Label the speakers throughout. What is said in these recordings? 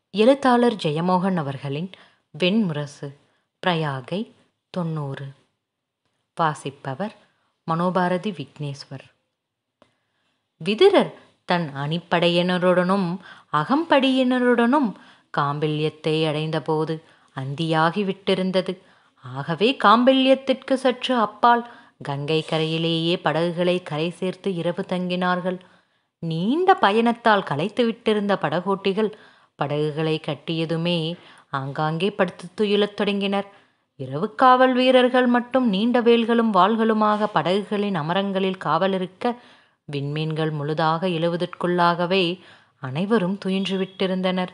Speaker 1: எழுத்தாளர் ஜெயமோகன் அவர்களின் வெண்முரசு பிரயாகை தொண்ணூறு வாசிப்பவர் மனோபாரதி விக்னேஸ்வர் விதுரர் தன் அணிப்படையினருடனும் அகம்படியினருடனும் காம்பில்யத்தை அடைந்தபோது அந்தியாகி விட்டிருந்தது ஆகவே காம்பில்யத்திற்கு சற்று அப்பால் கங்கை கரையிலேயே படகுகளை கரை சேர்த்து இரவு தங்கினார்கள் நீண்ட பயணத்தால் களைத்து விட்டிருந்த படகோட்டிகள் படகுகளை கட்டியதுமே ஆங்காங்கே படுத்து துயிலத் தொடங்கினர் இரவு காவல் வீரர்கள் மட்டும் நீண்ட வேல்களும் வாள்களுமாக படகுகளின் அமரங்களில் காவலிருக்க விண்மீன்கள் முழுதாக எழுவதற்குள்ளாகவே அனைவரும் துயின்று விட்டிருந்தனர்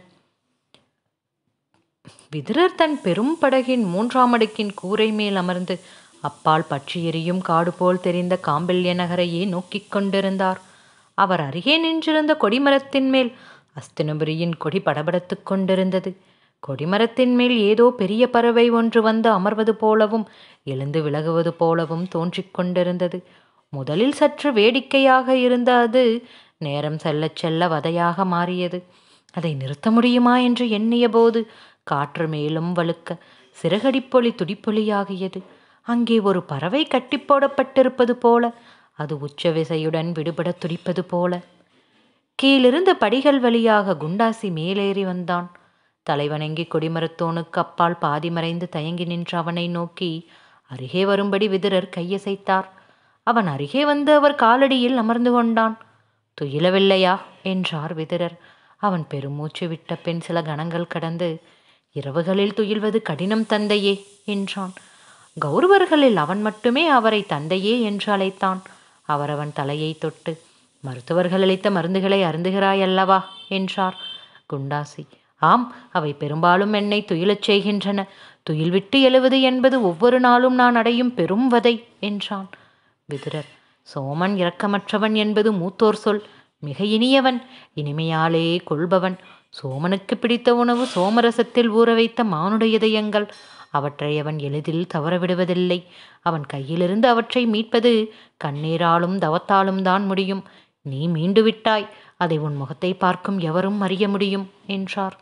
Speaker 1: விதுரர் தன் பெரும் படகின் மூன்றாம் அடுக்கின் கூரை மேல் அமர்ந்து அப்பால் பற்றி எரியும் காடு போல் தெரிந்த காம்பில்ய நகரையே நோக்கிக் கொண்டிருந்தார் அவர் அருகே நின்றிருந்த கொடிமரத்தின் மேல் அஸ்தினபுரியின் கொடி படபடத்துக் கொண்டிருந்தது கொடிமரத்தின் மேல் ஏதோ பெரிய பறவை ஒன்று வந்து அமர்வது போலவும் எழுந்து விலகுவது போலவும் தோன்றிக் கொண்டிருந்தது முதலில் சற்று வேடிக்கையாக இருந்த அது நேரம் செல்லச் செல்ல வதையாக மாறியது அதை நிறுத்த முடியுமா என்று எண்ணிய போது காற்று மேலும் வழுக்க சிறகடிப்பொலி துடிப்பொலியாகியது அங்கே ஒரு பறவை கட்டி போடப்பட்டிருப்பது போல அது உச்ச விசையுடன் விடுபட துடிப்பது போல கீழிருந்த படிகள் வழியாக குண்டாசி மேலேறி வந்தான் தலைவணங்கி கொடிமரத்தோனுக்கு அப்பால் பாதி மறைந்து தயங்கி நின்ற அவனை நோக்கி அருகே வரும்படி விதுரர் கையசைத்தார் அவன் அருகே வந்து அவர் காலடியில் அமர்ந்து கொண்டான் துயிலவில்லையா என்றார் விதுரர் அவன் பெருமூச்சு விட்ட பின் சில கணங்கள் கடந்து இரவுகளில் துயில்வது கடினம் தந்தையே என்றான் கௌரவர்களில் அவன் மட்டுமே அவரை தந்தையே என்று அழைத்தான் அவர் அவன் தலையை தொட்டு மருத்துவர்கள் அளித்த மருந்துகளை அருந்துகிறாய் அல்லவா என்றார் குண்டாசி ஆம் அவை பெரும்பாலும் என்னை துயிலச் செய்கின்றன துயில் விட்டு எழுவது என்பது ஒவ்வொரு நாளும் நான் அடையும் பெரும் வதை என்றான் விதுரர் சோமன் இரக்கமற்றவன் என்பது மூத்தோர் சொல் மிக இனியவன் இனிமையாலே கொள்பவன் சோமனுக்கு பிடித்த உணவு சோமரசத்தில் ஊற வைத்த மானுட இதயங்கள் அவற்றை அவன் எளிதில் தவறவிடுவதில்லை அவன் கையிலிருந்து அவற்றை மீட்பது கண்ணீராலும் தவத்தாலும் தான் முடியும் நீ மீண்டு விட்டாய் அதை உன் முகத்தை பார்க்கும் எவரும் அறிய முடியும் என்றார்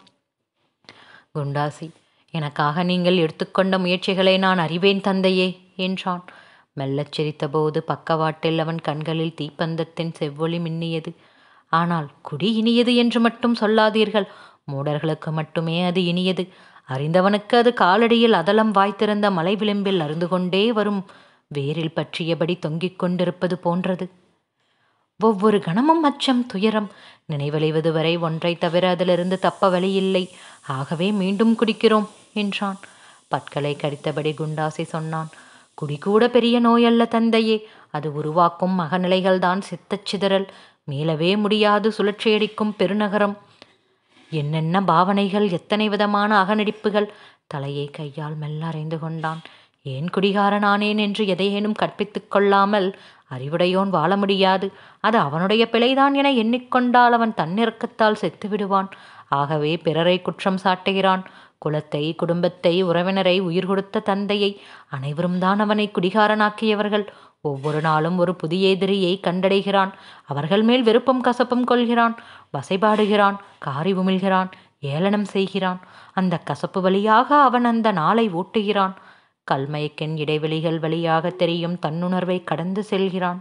Speaker 1: குண்டாசி எனக்காக நீங்கள் எடுத்துக்கொண்ட முயற்சிகளை நான் அறிவேன் தந்தையே என்றான் மெல்லச் சிரித்தபோது பக்கவாட்டில் அவன் கண்களில் தீப்பந்தத்தின் செவ்வொளி மின்னியது ஆனால் குடி இனியது என்று மட்டும் சொல்லாதீர்கள் மூடர்களுக்கு மட்டுமே அது இனியது அறிந்தவனுக்கு அது காலடியில் அதலம் வாய்த்திருந்த மலை விளிம்பில் அருந்து கொண்டே வரும் வேரில் பற்றியபடி தொங்கிக் கொண்டிருப்பது போன்றது ஒவ்வொரு கணமும் அச்சம் துயரம் நினைவழிவது வரை ஒன்றை தவிர அதிலிருந்து தப்ப வழியில்லை ஆகவே மீண்டும் குடிக்கிறோம் என்றான் பற்களை கடித்தபடி குண்டாசி சொன்னான் குடிகூட பெரிய நோயல்ல தந்தையே அது உருவாக்கும் மகநிலைகள்தான் சித்தச் சிதறல் மீளவே முடியாது சுழற்சியடிக்கும் பெருநகரம் என்னென்ன பாவனைகள் எத்தனை விதமான அகநடிப்புகள் தலையை கையால் மெல்ல அறைந்து கொண்டான் ஏன் குடிகாரனானேன் என்று எதையேனும் கற்பித்துக் கொள்ளாமல் அறிவுடையோன் வாழ முடியாது அது அவனுடைய பிழைதான் என எண்ணிக்கொண்டால் அவன் தன்னிறக்கத்தால் செத்து விடுவான் ஆகவே பிறரை குற்றம் சாட்டுகிறான் குலத்தை குடும்பத்தை உறவினரை உயிர் கொடுத்த தந்தையை அனைவரும் தான் அவனை குடிகாரனாக்கியவர்கள் ஒவ்வொரு நாளும் ஒரு புதிய எதிரியை கண்டடைகிறான் அவர்கள் மேல் விருப்பம் கசப்பும் கொள்கிறான் வசைபாடுகிறான் காரி உமிழ்கிறான் ஏளனம் செய்கிறான் அந்த கசப்பு வழியாக அவன் அந்த நாளை ஓட்டுகிறான் கல்மயக்கின் இடைவெளிகள் வழியாக தெரியும் தன்னுணர்வை கடந்து செல்கிறான்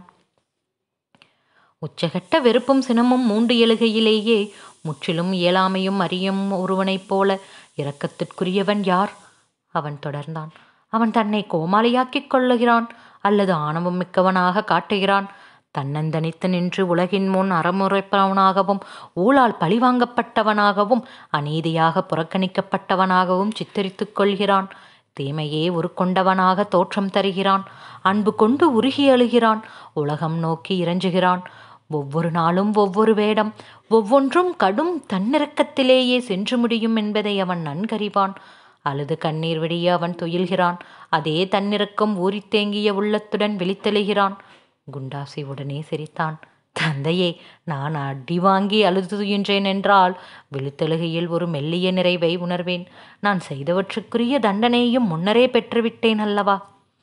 Speaker 1: உச்சகட்ட வெறுப்பும் சினமும் மூண்டு எழுகையிலேயே முற்றிலும் இயலாமையும் அறியும் ஒருவனைப் போல இரக்கத்திற்குரியவன் யார் அவன் தொடர்ந்தான் அவன் தன்னை கோமாளியாக்கிக் கொள்ளுகிறான் அல்லது ஆணவம் மிக்கவனாக காட்டுகிறான் தன்னந்தனித்து நின்று உலகின் முன் அறமுறைப்பவனாகவும் ஊழால் பழிவாங்கப்பட்டவனாகவும் அநீதியாக புறக்கணிக்கப்பட்டவனாகவும் சித்தரித்துக் கொள்கிறான் தீமையே உருக்கொண்டவனாக தோற்றம் தருகிறான் அன்பு கொண்டு உருகி அழுகிறான் உலகம் நோக்கி இறஞ்சுகிறான் ஒவ்வொரு நாளும் ஒவ்வொரு வேடம் ஒவ்வொன்றும் கடும் தன்னிறக்கத்திலேயே சென்று முடியும் என்பதை அவன் நன்கறிவான் அழுது கண்ணீர் விடிய அவன் துயில்கிறான் அதே தன்னிறக்கம் ஊறித் தேங்கிய உள்ளத்துடன் விழித்தெழுகிறான் குண்டாசி உடனே சிரித்தான் தந்தையே நான் அடி வாங்கி அழுது துயின்றேன் என்றால் விழுத்தெழுகையில் ஒரு மெல்லிய நிறைவை உணர்வேன் நான் செய்தவற்றுக்குரிய தண்டனையும் முன்னரே பெற்றுவிட்டேன் அல்லவா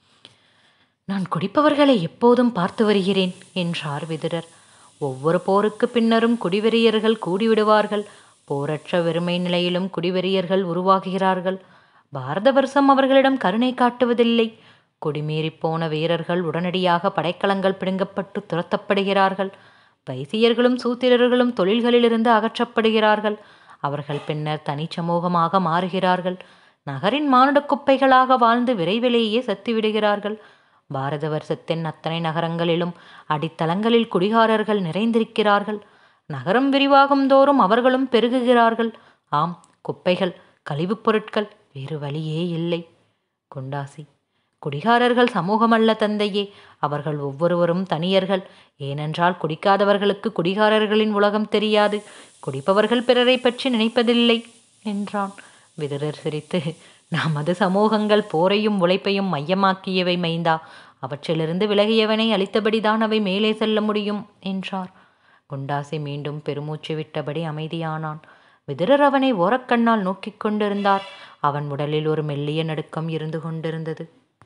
Speaker 1: நான் குடிப்பவர்களை எப்போதும் பார்த்து வருகிறேன் என்றார் விதுரர் ஒவ்வொரு போருக்கு பின்னரும் குடிவெறியர்கள் கூடிவிடுவார்கள் போரற்ற வெறுமை நிலையிலும் குடிவெறியர்கள் உருவாகுகிறார்கள் பாரத வருஷம் அவர்களிடம் கருணை காட்டுவதில்லை குடிமீறிப் போன வீரர்கள் உடனடியாக படைக்கலங்கள் பிடுங்கப்பட்டு துரத்தப்படுகிறார்கள் வைசியர்களும் சூத்திரர்களும் தொழில்களிலிருந்து அகற்றப்படுகிறார்கள் அவர்கள் பின்னர் தனிச்சமூகமாக மாறுகிறார்கள் நகரின் மானுட குப்பைகளாக வாழ்ந்து விரைவிலேயே செத்துவிடுகிறார்கள் பாரத வருஷத்தின் அத்தனை நகரங்களிலும் அடித்தளங்களில் குடிகாரர்கள் நிறைந்திருக்கிறார்கள் நகரம் விரிவாகும் தோறும் அவர்களும் பெருகுகிறார்கள் ஆம் குப்பைகள் கழிவுப் பொருட்கள் வேறு வழியே இல்லை குண்டாசி குடிகாரர்கள் சமூகமல்ல தந்தையே அவர்கள் ஒவ்வொருவரும் தனியர்கள் ஏனென்றால் குடிக்காதவர்களுக்கு குடிகாரர்களின் உலகம் தெரியாது குடிப்பவர்கள் பிறரை பற்றி நினைப்பதில்லை என்றான் விதுரர் சிரித்து நமது சமூகங்கள் போரையும் உழைப்பையும் மையமாக்கியவை மைந்தா அவற்றிலிருந்து விலகியவனை அளித்தபடிதான் அவை மேலே செல்ல முடியும் என்றார் குண்டாசி மீண்டும் பெருமூச்சு விட்டபடி அமைதியானான் விதுரர் அவனை ஓரக்கண்ணால் நோக்கிக் கொண்டிருந்தார் அவன் உடலில் ஒரு மெல்லிய நடுக்கம் இருந்து கொண்டிருந்தது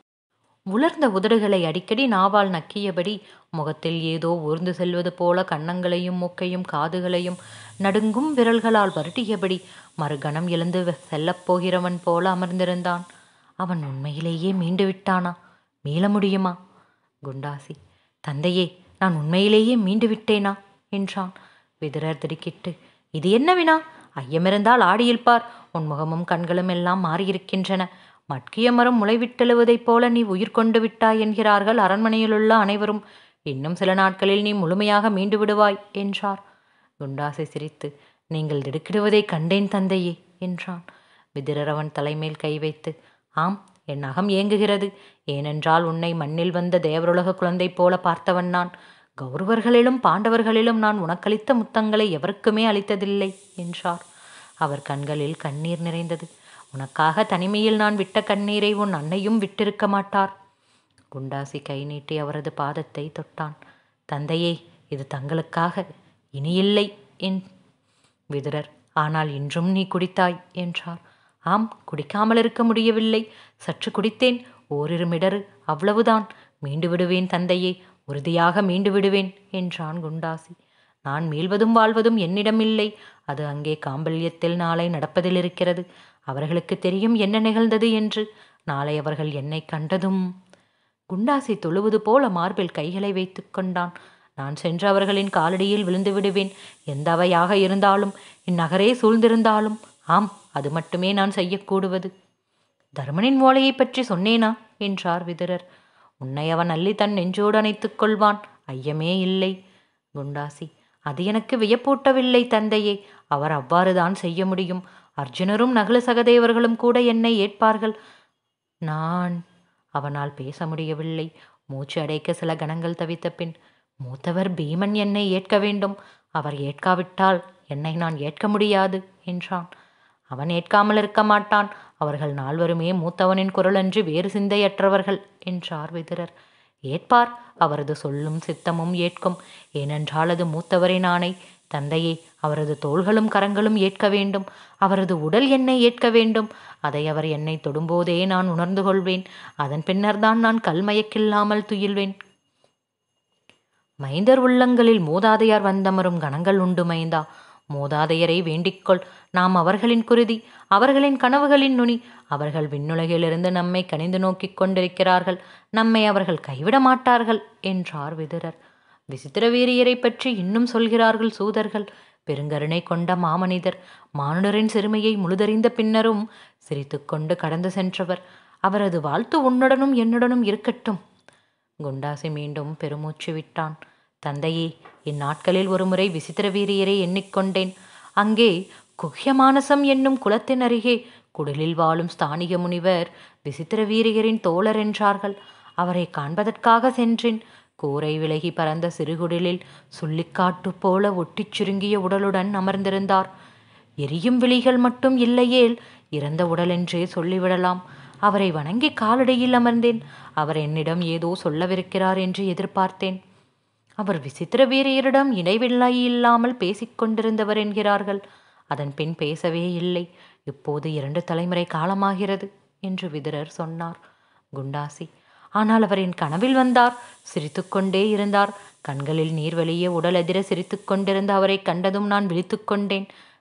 Speaker 1: உலர்ந்த உதடுகளை அடிக்கடி நாவால் நக்கியபடி முகத்தில் ஏதோ ஊர்ந்து செல்வது போல கன்னங்களையும் மூக்கையும் காதுகளையும் நடுங்கும் விரல்களால் வருடியபடி மறுகணம் எழுந்து செல்லப் போகிறவன் போல அமர்ந்திருந்தான் அவன் உண்மையிலேயே மீண்டு விட்டானா மீள முடியுமா குண்டாசி தந்தையே நான் உண்மையிலேயே மீண்டு விட்டேனா என்றான் விதுரர் திடுக்கிட்டு இது என்ன வினா ஐயமிருந்தால் ஆடியில் பார் உன் முகமும் கண்களும் எல்லாம் மாறியிருக்கின்றன மட்கிய மரம் முளைவிட்டெழுவதைப் போல நீ உயிர் கொண்டு விட்டாய் என்கிறார்கள் அரண்மனையிலுள்ள அனைவரும் இன்னும் சில நாட்களில் நீ முழுமையாக மீண்டு விடுவாய் என்றார் குண்டாசை சிரித்து நீங்கள் திடுக்கிடுவதை கண்டேன் தந்தையே என்றான் விதிரர் அவன் தலைமேல் கை வைத்து ஆம் என் அகம் ஏங்குகிறது ஏனென்றால் உன்னை மண்ணில் வந்த தேவருலக குழந்தை போல பார்த்தவன் நான் கௌரவர்களிலும் பாண்டவர்களிலும் நான் உனக்களித்த முத்தங்களை எவருக்குமே அளித்ததில்லை என்றார் அவர் கண்களில் கண்ணீர் நிறைந்தது உனக்காக தனிமையில் நான் விட்ட கண்ணீரை உன் அன்னையும் விட்டிருக்க மாட்டார் குண்டாசி கை நீட்டி அவரது பாதத்தை தொட்டான் தந்தையே இது தங்களுக்காக இனியில்லை என் விதுரர் ஆனால் இன்றும் நீ குடித்தாய் என்றார் ஆம் குடிக்காமல் இருக்க முடியவில்லை சற்று குடித்தேன் ஓரிரு மிடறு அவ்வளவுதான் மீண்டு விடுவேன் தந்தையே உறுதியாக மீண்டு விடுவேன் என்றான் குண்டாசி நான் மீள்வதும் வாழ்வதும் என்னிடம் இல்லை அது அங்கே காம்பல்யத்தில் நாளை நடப்பதில் இருக்கிறது அவர்களுக்கு தெரியும் என்ன நிகழ்ந்தது என்று நாளை அவர்கள் என்னை கண்டதும் குண்டாசி தொழுவது போல மார்பில் கைகளை வைத்து கொண்டான் நான் சென்று அவர்களின் காலடியில் விழுந்து விடுவேன் எந்த அவையாக இருந்தாலும் இந்நகரே சூழ்ந்திருந்தாலும் ஆம் அது மட்டுமே நான் செய்யக்கூடுவது தர்மனின் ஓலையை பற்றி சொன்னேனா என்றார் விதுரர் உன்னை அவன் அள்ளி தன் நெஞ்சோடு அணைத்துக் கொள்வான் ஐயமே இல்லை குண்டாசி அது எனக்கு வியப்பூட்டவில்லை தந்தையே அவர் அவ்வாறுதான் செய்ய முடியும் அர்ஜுனரும் நகுல சகதேவர்களும் கூட என்னை ஏற்பார்கள் நான் அவனால் பேச முடியவில்லை மூச்சு அடைக்க சில கணங்கள் தவித்த பின் மூத்தவர் பீமன் என்னை ஏற்க வேண்டும் அவர் ஏற்காவிட்டால் என்னை நான் ஏற்க முடியாது என்றான் அவன் ஏற்காமல் இருக்க மாட்டான் அவர்கள் நால்வருமே மூத்தவனின் குரலன்றி வேறு சிந்தையற்றவர்கள் என்றார் விதுரர் ஏற்பார் அவரது சொல்லும் சித்தமும் ஏற்கும் ஏனென்றால் அது மூத்தவரின் ஆணை தந்தையே அவரது தோள்களும் கரங்களும் ஏற்க வேண்டும் அவரது உடல் என்னை ஏற்க வேண்டும் அதை அவர் என்னை தொடும்போதே நான் உணர்ந்து கொள்வேன் அதன் பின்னர்தான் நான் கல்மயக்கில்லாமல் துயில்வேன் மைந்தர் உள்ளங்களில் மூதாதையார் வந்தமரும் கணங்கள் உண்டு மைந்தா மூதாதையரை வேண்டிக்கொள் நாம் அவர்களின் குருதி அவர்களின் கனவுகளின் நுனி அவர்கள் விண்ணுலகிலிருந்து நம்மை கனிந்து நோக்கிக் கொண்டிருக்கிறார்கள் நம்மை அவர்கள் கைவிட மாட்டார்கள் என்றார் விதுரர் விசித்திர வீரியரை பற்றி இன்னும் சொல்கிறார்கள் சூதர்கள் பெருங்கருணை கொண்ட மாமனிதர் மானுடரின் சிறுமையை முழுதறிந்த பின்னரும் சிரித்துக்கொண்டு கடந்து சென்றவர் அவரது வாழ்த்து உன்னுடனும் என்னுடனும் இருக்கட்டும் குண்டாசி மீண்டும் பெருமூச்சு விட்டான் தந்தையே இந்நாட்களில் ஒருமுறை விசித்திர வீரியரை எண்ணிக்கொண்டேன் அங்கே குஹ்யமானசம் என்னும் குலத்தின் அருகே குடிலில் வாழும் ஸ்தானிக முனிவர் விசித்திர வீரியரின் தோழர் என்றார்கள் அவரை காண்பதற்காக சென்றேன் கூரை விலகி பறந்த சிறுகுடிலில் சுள்ளிக்காட்டு போல ஒட்டிச் சுருங்கிய உடலுடன் அமர்ந்திருந்தார் எரியும் விழிகள் மட்டும் இல்லையேல் இறந்த உடலென்றே சொல்லிவிடலாம் அவரை வணங்கி காலடியில் அமர்ந்தேன் அவர் என்னிடம் ஏதோ சொல்லவிருக்கிறார் என்று எதிர்பார்த்தேன் அவர் விசித்திர வீரியரிடம் இடைவில்லை இல்லாமல் பேசிக்கொண்டிருந்தவர் என்கிறார்கள் அதன் பின் பேசவே இல்லை இப்போது இரண்டு தலைமுறை காலமாகிறது என்று விதுரர் சொன்னார் குண்டாசி ஆனால் அவர் என் கனவில் வந்தார் சிரித்துக்கொண்டே இருந்தார் கண்களில் நீர் வெளியே உடல் எதிர சிரித்துக் கொண்டிருந்த அவரை கண்டதும் நான் விழித்துக் கொண்டேன்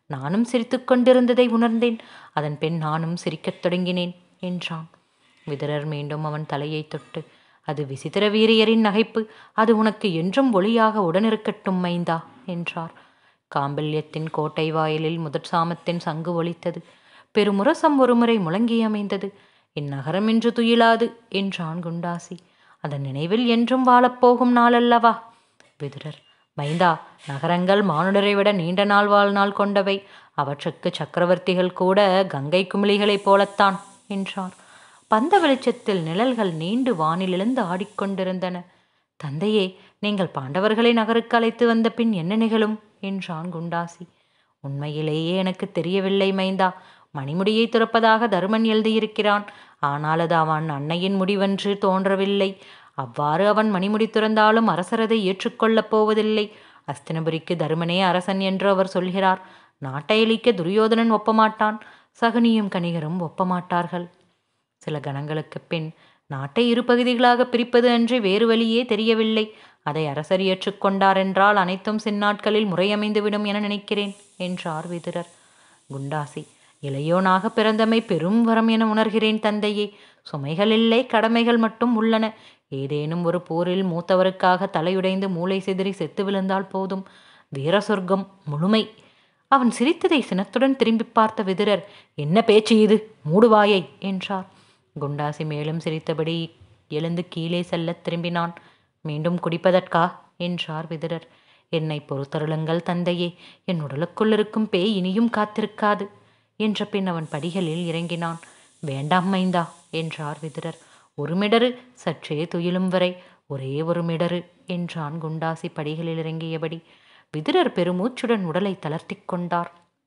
Speaker 1: நானும் சிரித்துக் கொண்டிருந்ததை உணர்ந்தேன் அதன் பின் நானும் சிரிக்கத் தொடங்கினேன் என்றான் விதுரர் மீண்டும் அவன் தலையை தொட்டு அது விசித்திர வீரியரின் நகைப்பு அது உனக்கு என்றும் ஒளியாக உடனிருக்கட்டும் மைந்தா என்றார் காம்பல்யத்தின் கோட்டை வாயிலில் முதற் சாமத்தின் சங்கு ஒலித்தது பெருமுரசம் ஒருமுறை முழங்கி அமைந்தது இந்நகரம் என்று துயிலாது என்றான் குண்டாசி அதன் நினைவில் என்றும் வாழப்போகும் நாளல்லவா விதுரர் மைந்தா நகரங்கள் மானுடரை விட நீண்ட நாள் வாழ்நாள் கொண்டவை அவற்றுக்கு சக்கரவர்த்திகள் கூட கங்கை குமிழிகளைப் போலத்தான் என்றார் பந்த வெளிச்சத்தில் நிழல்கள் நீண்டு வானில் எழுந்து ஆடிக்கொண்டிருந்தன தந்தையே நீங்கள் பாண்டவர்களை நகருக்கு அழைத்து வந்த பின் என்ன நிகழும் என்றான் குண்டாசி உண்மையிலேயே எனக்கு தெரியவில்லை மைந்தா மணிமுடியை துறப்பதாக தருமன் எழுதியிருக்கிறான் ஆனால் அது அவன் அன்னையின் முடிவென்று தோன்றவில்லை அவ்வாறு அவன் மணிமுடி துறந்தாலும் அரசரதை ஏற்றுக்கொள்ளப் போவதில்லை அஸ்தினபுரிக்கு தருமனே அரசன் என்று அவர் சொல்கிறார் நாட்டை அழிக்க துரியோதனன் ஒப்பமாட்டான் சகுனியும் கணிகரும் ஒப்பமாட்டார்கள் சில கணங்களுக்குப் பின் நாட்டை இரு பகுதிகளாக பிரிப்பது அன்றி வேறு வழியே தெரியவில்லை அதை அரசர் ஏற்றுக்கொண்டார் என்றால் அனைத்தும் சின்னாட்களில் முறையமைந்துவிடும் என நினைக்கிறேன் என்றார் விதுரர் குண்டாசி இளையோனாக பிறந்தமை பெரும் வரம் என உணர்கிறேன் தந்தையே சுமைகள் இல்லை கடமைகள் மட்டும் உள்ளன ஏதேனும் ஒரு போரில் மூத்தவருக்காக தலையுடைந்து மூளை சிதறி செத்து விழுந்தால் போதும் வீர சொர்க்கம் முழுமை அவன் சிரித்ததை சினத்துடன் திரும்பி பார்த்த விதுரர் என்ன பேச்சு இது மூடுவாயை என்றார் குண்டாசி மேலும் சிரித்தபடி எழுந்து கீழே செல்லத் திரும்பினான் மீண்டும் குடிப்பதற்கா என்றார் விதுரர் என்னை பொறுத்தருளுங்கள் தந்தையே என் உடலுக்குள் இருக்கும் பேய் இனியும் காத்திருக்காது என்ற பின் அவன் படிகளில் இறங்கினான் வேண்டாம் மைந்தா என்றார் விதுரர் ஒரு மிடரு சற்றே துயிலும் வரை ஒரே ஒரு மிடரு என்றான் குண்டாசி படிகளில் இறங்கியபடி விதுரர் பெருமூச்சுடன் உடலை தளர்த்தி கொண்டார்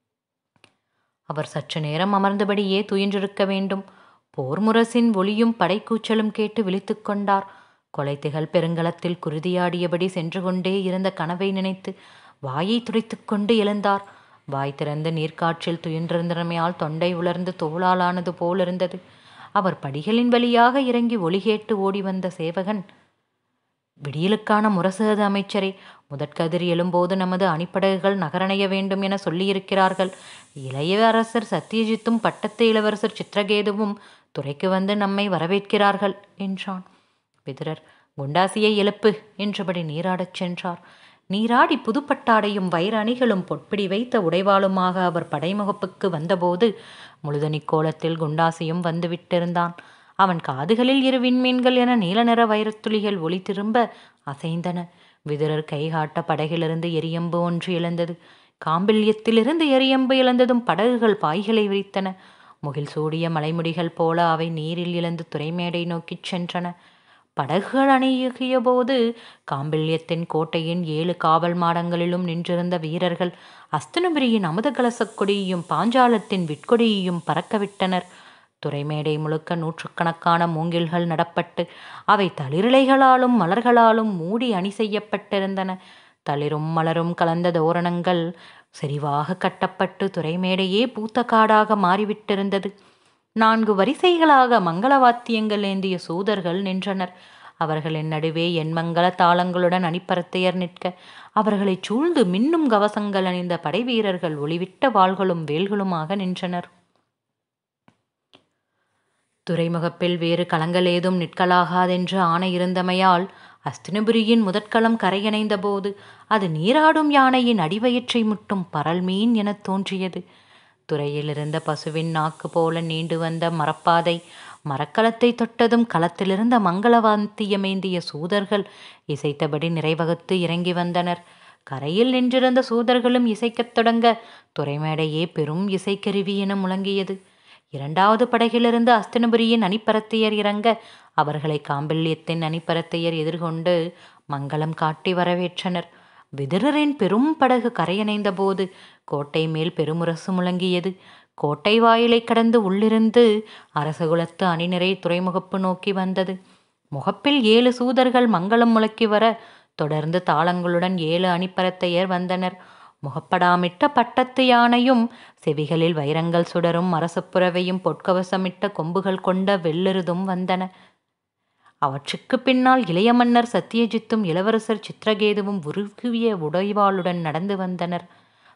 Speaker 1: அவர் சற்று நேரம் அமர்ந்தபடியே துயின்றிருக்க வேண்டும் போர் முரசின் ஒளியும் படைக்கூச்சலும் கேட்டு விழித்துக் கொண்டார் கொலைத்திகள் பெருங்கலத்தில் குருதியாடியபடி சென்று கொண்டே இருந்த கனவை நினைத்து வாயை துடைத்துக் கொண்டு எழுந்தார் வாய் திறந்து நீர்க்காற்றில் துயின்றிருந்தமையால் தொண்டை உலர்ந்து தோளாலானது போலிருந்தது அவர் படிகளின் வழியாக இறங்கி ஒளி கேட்டு ஓடி வந்த சேவகன் விடியலுக்கான முரசு அது அமைச்சரே முதற்கதிர் எழும்போது நமது அணிப்படகுகள் நகரணைய வேண்டும் என சொல்லியிருக்கிறார்கள் இளைய அரசர் சத்தியஜித்தும் பட்டத்து இளவரசர் சித்திரகேதுவும் துறைக்கு வந்து நம்மை வரவேற்கிறார்கள் என்றான் விதுரர் குண்டாசியை எழுப்பு என்றபடி நீராடச் சென்றார் நீராடி புதுப்பட்டாடையும் வைர அணிகளும் பொற்பிடி வைத்த உடைவாளுமாக அவர் படைமுகப்புக்கு வந்தபோது முழுதனி கோலத்தில் குண்டாசியும் வந்து விட்டிருந்தான் அவன் காதுகளில் இரு விண்மீன்கள் என நீல நிற வைரத்துளிகள் ஒளி திரும்ப அசைந்தன விதுரர் கைகாட்ட படகிலிருந்து எரியம்பு ஒன்று இழந்தது காம்பில்யத்திலிருந்து எரியம்பு இழந்ததும் படகுகள் பாய்களை விரித்தன முகில் சூடிய மலைமுடிகள் போல அவை நீரில் இழந்து துறைமேடை நோக்கிச் சென்றன படகுகள் அணுகிய போது காம்பில்யத்தின் கோட்டையின் ஏழு காவல் மாடங்களிலும் நின்றிருந்த வீரர்கள் அஸ்தனபுரியின் அமுத கலசக் கொடியையும் பாஞ்சாலத்தின் விட்கொடியையும் பறக்கவிட்டனர் துறைமேடை முழுக்க நூற்றுக்கணக்கான மூங்கில்கள் நடப்பட்டு அவை தளிரிலைகளாலும் மலர்களாலும் மூடி அணி செய்யப்பட்டிருந்தன தளிரும் மலரும் கலந்த தோரணங்கள் செறிவாக கட்டப்பட்டு துறைமேடையே பூத்த காடாக மாறிவிட்டிருந்தது நான்கு வரிசைகளாக மங்கள வாத்தியங்கள் ஏந்திய சூதர்கள் நின்றனர் அவர்களின் நடுவே எண்மங்கள தாளங்களுடன் அணிப்பரத்தையர் நிற்க அவர்களைச் சூழ்ந்து மின்னும் கவசங்கள் அணிந்த படைவீரர்கள் ஒளிவிட்ட வாள்களும் வேல்களுமாக நின்றனர் துறைமுகப்பில் வேறு களங்கள் ஏதும் நிற்கலாகாதென்று ஆணை இருந்தமையால் அஸ்தினபுரியின் முதற்களம் கரையணைந்த போது அது நீராடும் யானையின் அடிவயிற்றை முட்டும் பரல் மீன் எனத் தோன்றியது துறையில் இருந்த பசுவின் நாக்கு போல நீண்டு வந்த மரப்பாதை மரக்கலத்தை தொட்டதும் களத்திலிருந்த மங்களவாந்தியமேந்திய சூதர்கள் இசைத்தபடி நிறைவகுத்து இறங்கி வந்தனர் கரையில் நின்றிருந்த சூதர்களும் இசைக்கத் தொடங்க துறைமேடையே பெரும் இசைக்கருவி என முழங்கியது இரண்டாவது படகிலிருந்து அஸ்தினபுரியின் அணிப்பரத்தையர் இறங்க அவர்களை காம்பில்யத்தின் அணிப்பரத்தையர் எதிர்கொண்டு மங்களம் காட்டி வரவேற்றனர் விதுரரின் பெரும் படகு கரையணைந்த போது கோட்டை மேல் பெருமுரசு முழங்கியது கோட்டை வாயிலை கடந்து உள்ளிருந்து அரசகுலத்து அணிநிறை துறைமுகப்பு நோக்கி வந்தது முகப்பில் ஏழு சூதர்கள் மங்களம் முழக்கி வர தொடர்ந்து தாளங்களுடன் ஏழு அணிப்பரத்தையர் வந்தனர் முகப்படாமிட்ட பட்டத்து யானையும் செவிகளில் வைரங்கள் சுடரும் அரசப்புறவையும் பொற்கவசமிட்ட கொம்புகள் கொண்ட வெள்ளெருதும் வந்தன அவற்றுக்கு பின்னால் இளைய மன்னர் சத்தியஜித்தும் இளவரசர் சித்திரகேதுவும் உருகுவிய உடைவாளுடன் நடந்து வந்தனர்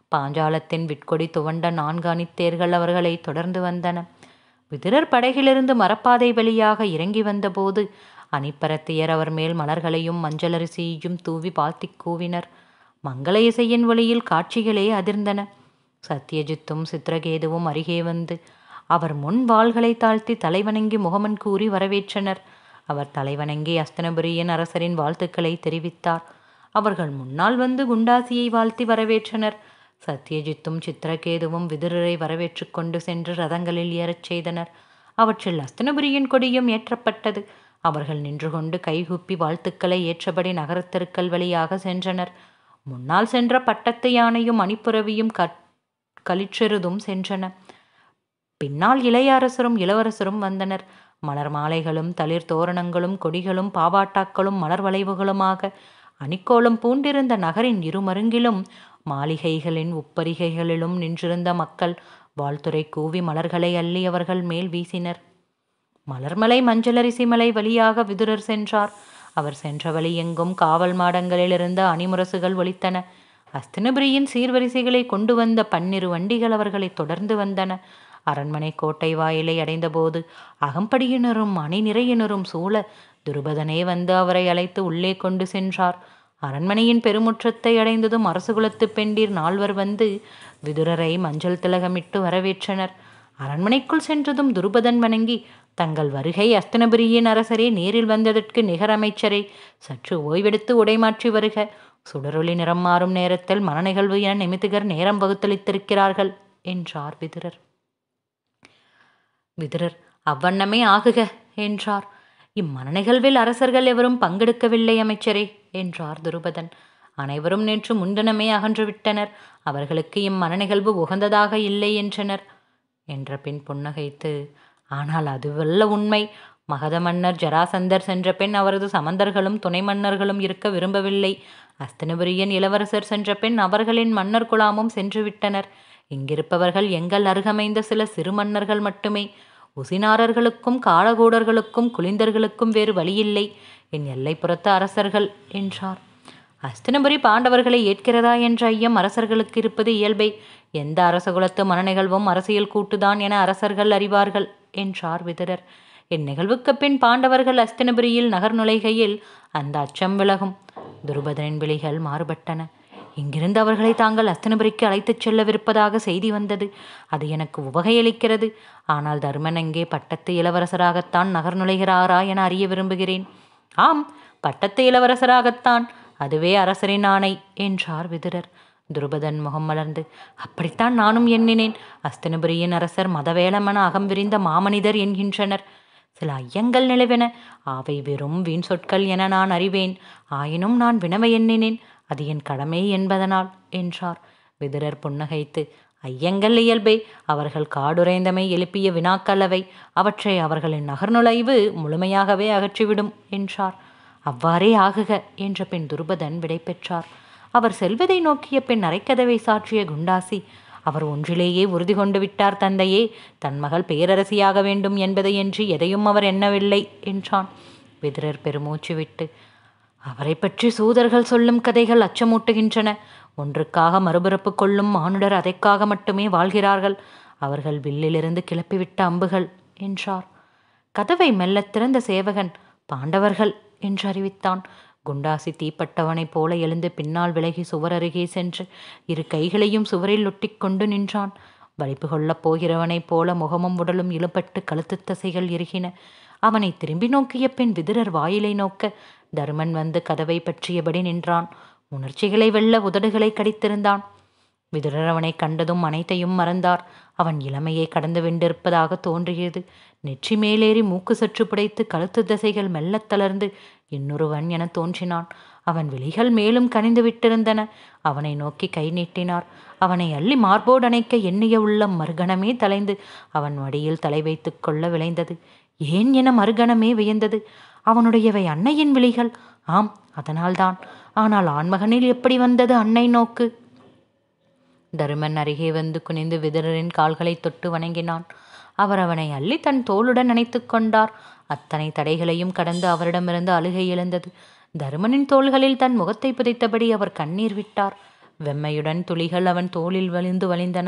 Speaker 1: பாஞ்சாலத்தின் விட்கொடி துவண்ட நான்கு அணித்தேர்கள் அவர்களை தொடர்ந்து வந்தன விதிரர் படகிலிருந்து மரப்பாதை வழியாக இறங்கி வந்தபோது அணிப்பரத்தியர் அவர் மேல் மலர்களையும் மஞ்சளரிசியையும் தூவி வாழ்த்திக் கூவினர் மங்கள இசையின் ஒளியில் காட்சிகளே அதிர்ந்தன சத்யஜித்தும் சித்திரகேதுவும் அருகே வந்து அவர் முன் வாள்களை தாழ்த்தி தலைவணங்கி முகமன் கூறி வரவேற்றனர் அவர் தலைவணங்கி அஸ்தனபுரியின் அரசரின் வாழ்த்துக்களை தெரிவித்தார் அவர்கள் முன்னால் வந்து குண்டாசியை வாழ்த்தி வரவேற்றனர் சத்யஜித்தும் சித்திரகேதுவும் விதுரரை வரவேற்று கொண்டு சென்று ரதங்களில் ஏறச் செய்தனர் அவற்றில் அஸ்தனபுரியின் கொடியும் ஏற்றப்பட்டது அவர்கள் நின்று கொண்டு கைகூப்பி வாழ்த்துக்களை ஏற்றபடி நகரத்தெருக்கள் வழியாக சென்றனர் முன்னால் சென்ற பட்டத்து யானையும் அணிப்புறவியும் கற் களிற்றெருதும் சென்றன பின்னால் இளைய அரசரும் இளவரசரும் வந்தனர் மலர் மாலைகளும் தளிர் தோரணங்களும் கொடிகளும் பாவாட்டாக்களும் மலர் வளைவுகளுமாக அணிக்கோலம் பூண்டிருந்த நகரின் இருமருங்கிலும் மாளிகைகளின் உப்பரிகைகளிலும் நின்றிருந்த மக்கள் வாழ்த்துரை கூவி மலர்களை அள்ளி அவர்கள் மேல் வீசினர் மலர்மலை மஞ்சளரிசி மலை வழியாக விதுரர் சென்றார் அவர் சென்ற வழி எங்கும் காவல் மாடங்களிலிருந்த அணிமுரசுகள் ஒலித்தன அஸ்தினபுரியின் சீர்வரிசைகளை கொண்டு வந்த பன்னிரு வண்டிகள் அவர்களை தொடர்ந்து வந்தன அரண்மனை கோட்டை வாயிலை அடைந்தபோது அகம்படியினரும் அணிநிறையினரும் சூழ துருபதனே வந்து அவரை அழைத்து உள்ளே கொண்டு சென்றார் அரண்மனையின் பெருமுற்றத்தை அடைந்ததும் அரசுகுலத்து பெண்டீர் நால்வர் வந்து விதுரரை மஞ்சள் திலகமிட்டு வரவேற்றனர் அரண்மனைக்குள் சென்றதும் துருபதன் வணங்கி தங்கள் வருகை அஸ்தனபுரியின் அரசரே நேரில் வந்ததற்கு நிகர் அமைச்சரே சற்று ஓய்வெடுத்து உடைமாற்றி வருக சுடரொளி நிறம் மாறும் நேரத்தில் மனநிகழ்வு என நிமித்திகர் நேரம் வகுத்தளித்திருக்கிறார்கள் என்றார் விதுரர் விதுரர் அவ்வண்ணமே ஆகுக என்றார் இம்மனநிகழ்வில் அரசர்கள் எவரும் பங்கெடுக்கவில்லை அமைச்சரே என்றார் துருபதன் அனைவரும் நேற்று முன்தினமே அகன்று விட்டனர் அவர்களுக்கு இம்மனநிகழ்வு உகந்ததாக இல்லை என்றனர் என்ற பின் புன்னகைத்து ஆனால் அதுவல்ல உண்மை மகத மன்னர் ஜராசந்தர் சென்ற பின் அவரது சமந்தர்களும் துணை மன்னர்களும் இருக்க விரும்பவில்லை அஸ்தனபுரியன் இளவரசர் சென்ற பின் அவர்களின் மன்னர் குலாமும் சென்று விட்டனர் இங்கிருப்பவர்கள் எங்கள் அருகமைந்த சில சிறு மன்னர்கள் மட்டுமே உசினாரர்களுக்கும் காளகூடர்களுக்கும் குளிந்தர்களுக்கும் வேறு வழியில்லை என் எல்லைப்புறத்து அரசர்கள் என்றார் அஸ்தினபுரி பாண்டவர்களை ஏற்கிறதா என்ற ஐயம் அரசர்களுக்கு இருப்பது இயல்பை எந்த அரசகுலத்து மனநிகழ்வும் அரசியல் கூட்டுதான் என அரசர்கள் அறிவார்கள் என்றார் விதுரர் இந்நிகழ்வுக்கு பின் பாண்டவர்கள் அஸ்தினபுரியில் நகர் நுழைகையில் அந்த அச்சம் விலகும் துருபதனின் விழிகள் மாறுபட்டன இங்கிருந்து அவர்களை தாங்கள் அஸ்தினபுரிக்கு அழைத்துச் செல்லவிருப்பதாக செய்தி வந்தது அது எனக்கு உவகையளிக்கிறது ஆனால் தர்மன் அங்கே பட்டத்து இளவரசராகத்தான் நகர் நுழைகிறாரா என அறிய விரும்புகிறேன் ஆம் பட்டத்து இளவரசராகத்தான் அதுவே அரசரின் ஆணை என்றார் விதுரர் துருபதன் முகம் மலர்ந்து அப்படித்தான் நானும் எண்ணினேன் அஸ்தினபுரியின் அரசர் மதவேளமன அகம் விரிந்த மாமனிதர் என்கின்றனர் சில ஐயங்கள் நிலவென அவை வெறும் வீண் சொற்கள் என நான் அறிவேன் ஆயினும் நான் வினவ எண்ணினேன் அது என் கடமை என்பதனால் என்றார் விதுரர் புன்னகைத்து ஐயங்கள் இயல்பே அவர்கள் காடுறைந்தமை எழுப்பிய வினாக்களவை அவற்றை அவர்களின் நகர்நுழைவு முழுமையாகவே அகற்றிவிடும் என்றார் அவ்வாறே ஆகுக என்ற பின் துருபதன் விடை பெற்றார் அவர் செல்வதை நோக்கிய பின் அரைக்கதவை சாற்றிய குண்டாசி அவர் ஒன்றிலேயே உறுதி கொண்டு விட்டார் தந்தையே தன் மகள் பேரரசியாக வேண்டும் என்பதையன்றி எதையும் அவர் எண்ணவில்லை என்றான் விதுரர் பெருமூச்சு விட்டு அவரை பற்றி சூதர்கள் சொல்லும் கதைகள் அச்சமூட்டுகின்றன ஒன்றுக்காக மறுபிறப்பு கொள்ளும் மானுடர் அதைக்காக மட்டுமே வாழ்கிறார்கள் அவர்கள் வில்லிலிருந்து கிளப்பிவிட்ட அம்புகள் என்றார் கதவை மெல்லத் திறந்த சேவகன் பாண்டவர்கள் என்று அறிவித்தான் குண்டாசி தீப்பட்டவனைப் போல எழுந்து பின்னால் விலகி சுவர் அருகே சென்று இரு கைகளையும் சுவரில் ஒட்டிக்கொண்டு நின்றான் வலிப்பு கொள்ளப் போகிறவனைப் போல முகமும் உடலும் இழுபட்டு கழுத்துத் தசைகள் இறுகின அவனை திரும்பி நோக்கிய பின் விதுரர் வாயிலை நோக்க தருமன் வந்து கதவை பற்றியபடி நின்றான் உணர்ச்சிகளை வெல்ல உதடுகளை கடித்திருந்தான் விதுரர் அவனை கண்டதும் அனைத்தையும் மறந்தார் அவன் இளமையை கடந்து வென்றிருப்பதாக தோன்றியது நெற்றி மேலேறி மூக்கு சற்று புடைத்து கழுத்து தசைகள் மெல்லத் தளர்ந்து இன்னொருவன் என தோன்றினான் அவன் விழிகள் மேலும் கனிந்து விட்டிருந்தன அவனை நோக்கி கை நீட்டினார் அவனை அள்ளி மார்போடு அணைக்க எண்ணிய உள்ளம் மறுகணமே தலைந்து அவன் மடியில் தலை வைத்து கொள்ள விளைந்தது ஏன் என மறுகணமே வியந்தது அவனுடையவை அன்னையின் விழிகள் ஆம் அதனால்தான் ஆனால் ஆண்மகனில் எப்படி வந்தது அன்னை நோக்கு தருமன் அருகே வந்து குனிந்து விதுரரின் கால்களை தொட்டு வணங்கினான் அவர் அவனை அள்ளி தன் தோளுடன் அணைத்துக் கொண்டார் அத்தனை தடைகளையும் கடந்து அவரிடமிருந்து அழுகை எழுந்தது தருமனின் தோள்களில் தன் முகத்தை புதைத்தபடி அவர் கண்ணீர் விட்டார் வெம்மையுடன் துளிகள் அவன் தோளில் வலிந்து வழிந்தன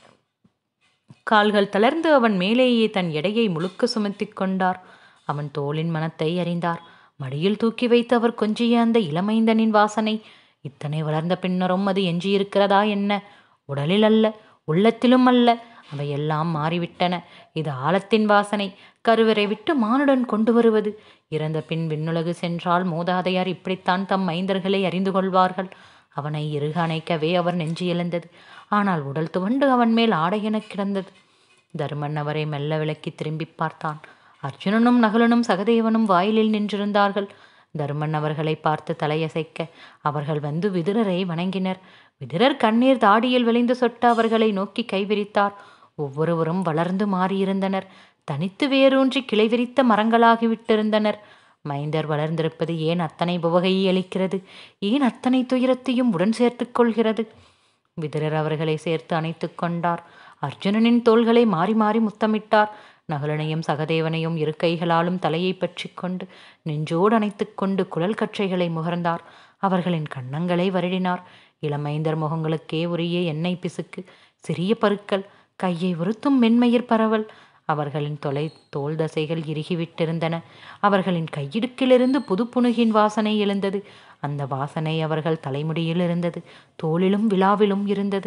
Speaker 1: கால்கள் தளர்ந்து அவன் மேலேயே தன் எடையை முழுக்க சுமத்திக் கொண்டார் அவன் தோளின் மனத்தை அறிந்தார் மடியில் தூக்கி வைத்து அவர் கொஞ்சிய அந்த இளமைந்தனின் வாசனை இத்தனை வளர்ந்த பின்னரும் அது எஞ்சியிருக்கிறதா என்ன உடலில் அல்ல உள்ளத்திலும் அல்ல அவையெல்லாம் மாறிவிட்டன இது ஆழத்தின் வாசனை கருவறை விட்டு மானுடன் கொண்டு வருவது இறந்த பின் விண்ணுலகு சென்றால் மூதாதையார் இப்படித்தான் தம் மைந்தர்களை அறிந்து கொள்வார்கள் அவனை இறுக அணைக்கவே அவர் நெஞ்சு எழுந்தது ஆனால் உடல் துவண்டு அவன் மேல் ஆடையென கிடந்தது தருமன் அவரை மெல்ல விலக்கி திரும்பி பார்த்தான் அர்ஜுனனும் நகுலனும் சகதேவனும் வாயிலில் நின்றிருந்தார்கள் தருமன் அவர்களை பார்த்து தலையசைக்க அவர்கள் வந்து விதுரரை வணங்கினர் விதுரர் கண்ணீர் தாடியில் விளைந்து சொட்ட அவர்களை நோக்கி கைவிரித்தார் ஒவ்வொருவரும் வளர்ந்து மாறியிருந்தனர் தனித்து வேரூன்றி கிளை விரித்த மரங்களாகிவிட்டிருந்தனர் மைந்தர் வளர்ந்திருப்பது ஏன் அத்தனை புவகையை அளிக்கிறது ஏன் அத்தனை துயரத்தையும் உடன் சேர்த்துக் கொள்கிறது விதுரர் அவர்களை சேர்த்து அணைத்து கொண்டார் அர்ஜுனனின் தோள்களை மாறி மாறி முத்தமிட்டார் நகுலனையும் சகதேவனையும் இரு கைகளாலும் தலையை பற்றி கொண்டு நெஞ்சோடு அணைத்து கொண்டு குழல் கற்றைகளை முகர்ந்தார் அவர்களின் கன்னங்களை வருடினார் இளமைந்தர் முகங்களுக்கே உரிய எண்ணெய் பிசுக்கு சிறிய பருக்கள் கையை உறுத்தும் மென்மயிர் பரவல் அவர்களின் தொலை தோல் தசைகள் இறுகிவிட்டிருந்தன அவர்களின் கையிடுக்கிலிருந்து புது புணுகின் வாசனை எழுந்தது அந்த வாசனை அவர்கள் தலைமுடியில் இருந்தது தோளிலும் விழாவிலும் இருந்தது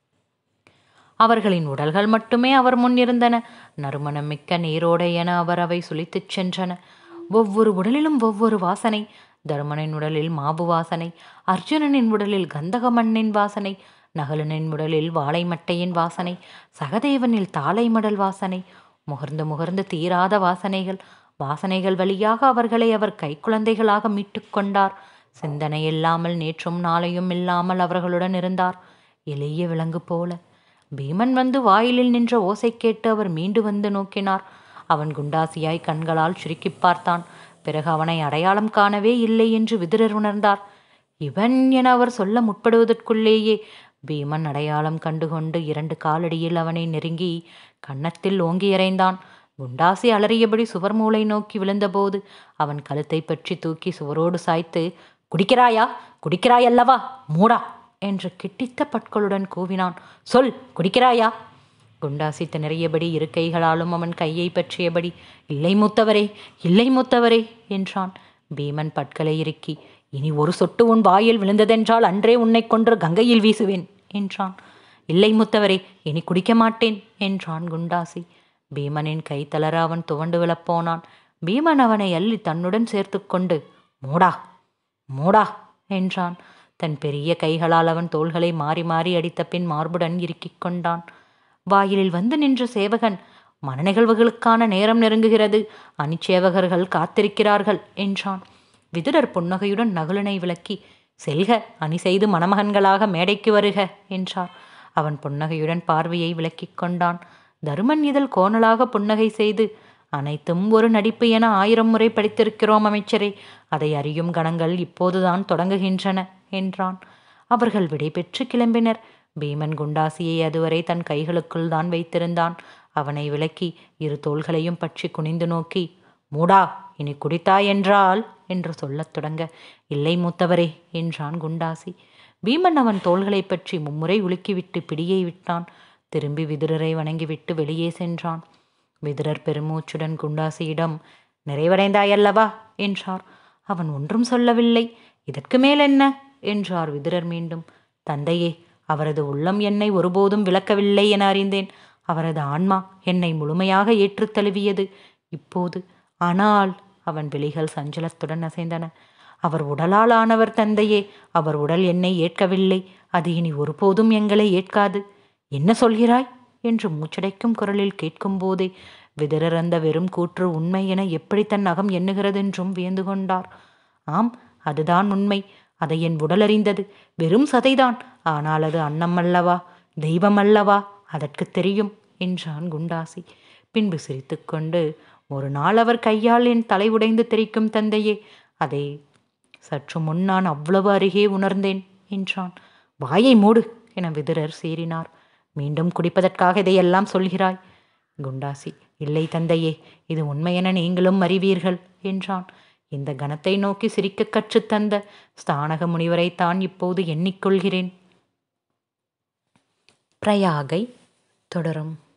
Speaker 1: அவர்களின் உடல்கள் மட்டுமே அவர் முன் இருந்தன நறுமணம் மிக்க நீரோடை என அவர் அவை சுளித்துச் சென்றன ஒவ்வொரு உடலிலும் ஒவ்வொரு வாசனை தருமனின் உடலில் மாபு வாசனை அர்ஜுனனின் உடலில் கந்தக மண்ணின் வாசனை நகலனின் உடலில் வாழை மட்டையின் வாசனை சகதேவனில் தாளை மடல் வாசனை முகர்ந்து முகர்ந்து தீராத வாசனைகள் வாசனைகள் வழியாக அவர்களை அவர் கைக்குழந்தைகளாக மீட்டு கொண்டார் சிந்தனை இல்லாமல் நேற்றும் நாளையும் இல்லாமல் அவர்களுடன் இருந்தார் எளிய விலங்கு போல பீமன் வந்து வாயிலில் நின்ற ஓசை கேட்டு அவர் மீண்டு வந்து நோக்கினார் அவன் குண்டாசியாய் கண்களால் சுருக்கிப் பார்த்தான் பிறகு அவனை அடையாளம் காணவே இல்லை என்று விதுரர் உணர்ந்தார் இவன் என அவர் சொல்ல முற்படுவதற்குள்ளேயே பீமன் அடையாளம் கண்டுகொண்டு இரண்டு காலடியில் அவனை நெருங்கி கன்னத்தில் ஓங்கி இறைந்தான் குண்டாசி அலறியபடி சுவர் மூளை நோக்கி விழுந்தபோது அவன் கழுத்தை பற்றி தூக்கி சுவரோடு சாய்த்து குடிக்கிறாயா குடிக்கிறாயல்லவா மூடா என்று கிட்டித்த பற்களுடன் கூவினான் சொல் குடிக்கிறாயா குண்டாசி திணறியபடி இரு கைகளாலும் அவன் கையை பற்றியபடி இல்லை மூத்தவரே இல்லை மூத்தவரே என்றான் பீமன் பற்களை இறுக்கி இனி ஒரு சொட்டு உன் வாயில் விழுந்ததென்றால் அன்றே உன்னை கொன்று கங்கையில் வீசுவேன் என்றான் இல்லை முத்தவரே இனி குடிக்க மாட்டேன் என்றான் குண்டாசி பீமனின் கை தளர அவன் துவண்டு விழப்போனான் பீமன் அவனை அள்ளி தன்னுடன் சேர்த்து கொண்டு மூடா மூடா என்றான் தன் பெரிய கைகளால் அவன் தோள்களை மாறி மாறி அடித்த பின் மார்புடன் இறுக்கிக் கொண்டான் வாயிலில் வந்து நின்ற சேவகன் மனநிகழ்வுகளுக்கான நேரம் நெருங்குகிறது அணிச்சேவகர்கள் காத்திருக்கிறார்கள் என்றான் விதுரர் புன்னகையுடன் நகுலனை விளக்கி செல்க அணி செய்து மணமகன்களாக மேடைக்கு வருக என்றார் அவன் புன்னகையுடன் பார்வையை விளக்கிக் கொண்டான் தருமன் இதழ் கோணலாக புன்னகை செய்து அனைத்தும் ஒரு நடிப்பு என ஆயிரம் முறை படித்திருக்கிறோம் அமைச்சரே அதை அறியும் கணங்கள் இப்போதுதான் தொடங்குகின்றன என்றான் அவர்கள் விடைபெற்று கிளம்பினர் பீமன் குண்டாசியை அதுவரை தன் கைகளுக்குள் தான் வைத்திருந்தான் அவனை விலக்கி இரு தோள்களையும் பற்றி குனிந்து நோக்கி மூடா இனி குடித்தாய் என்றால் என்று சொல்லத் தொடங்க இல்லை மூத்தவரே என்றான் குண்டாசி பீமன் அவன் தோள்களை பற்றி மும்முறை உலுக்கிவிட்டு பிடியை விட்டான் திரும்பி விதுரரை வணங்கிவிட்டு வெளியே சென்றான் விதுரர் பெருமூச்சுடன் குண்டாசியிடம் நிறைவடைந்தாயல்லவா என்றார் அவன் ஒன்றும் சொல்லவில்லை இதற்கு மேல் என்ன என்றார் விதுரர் மீண்டும் தந்தையே அவரது உள்ளம் என்னை ஒருபோதும் விளக்கவில்லை என அறிந்தேன் அவரது ஆன்மா என்னை முழுமையாக ஏற்றுத் தழுவியது இப்போது ஆனால் அவன் விழிகள் சஞ்சலத்துடன் அசைந்தன அவர் உடலால் ஆனவர் தந்தையே அவர் உடல் என்னை ஏற்கவில்லை அது இனி ஒருபோதும் எங்களை ஏற்காது என்ன சொல்கிறாய் என்று மூச்சடைக்கும் குரலில் கேட்கும்போதே விதரர் அந்த வெறும் கூற்று உண்மை என எப்படி தன் அகம் எண்ணுகிறதென்றும் வியந்து கொண்டார் ஆம் அதுதான் உண்மை அதை என் உடல் அறிந்தது வெறும் சதைதான் ஆனால் அது அன்னம் அல்லவா தெய்வம் அல்லவா அதற்கு தெரியும் என்றான் குண்டாசி பின்பு சிரித்துக்கொண்டு ஒரு நாள் அவர் கையால் என் தலை உடைந்து தெரிக்கும் தந்தையே அதை சற்று முன் நான் அவ்வளவு அருகே உணர்ந்தேன் என்றான் வாயை மூடு என விதுரர் சீறினார் மீண்டும் குடிப்பதற்காக இதையெல்லாம் சொல்கிறாய் குண்டாசி இல்லை தந்தையே இது உண்மையென நீங்களும் அறிவீர்கள் என்றான் இந்த கணத்தை நோக்கி சிரிக்க கற்றுத்தந்த ஸ்தானக முனிவரைத்தான் இப்போது எண்ணிக்கொள்கிறேன் பிரயாகை தொடரும்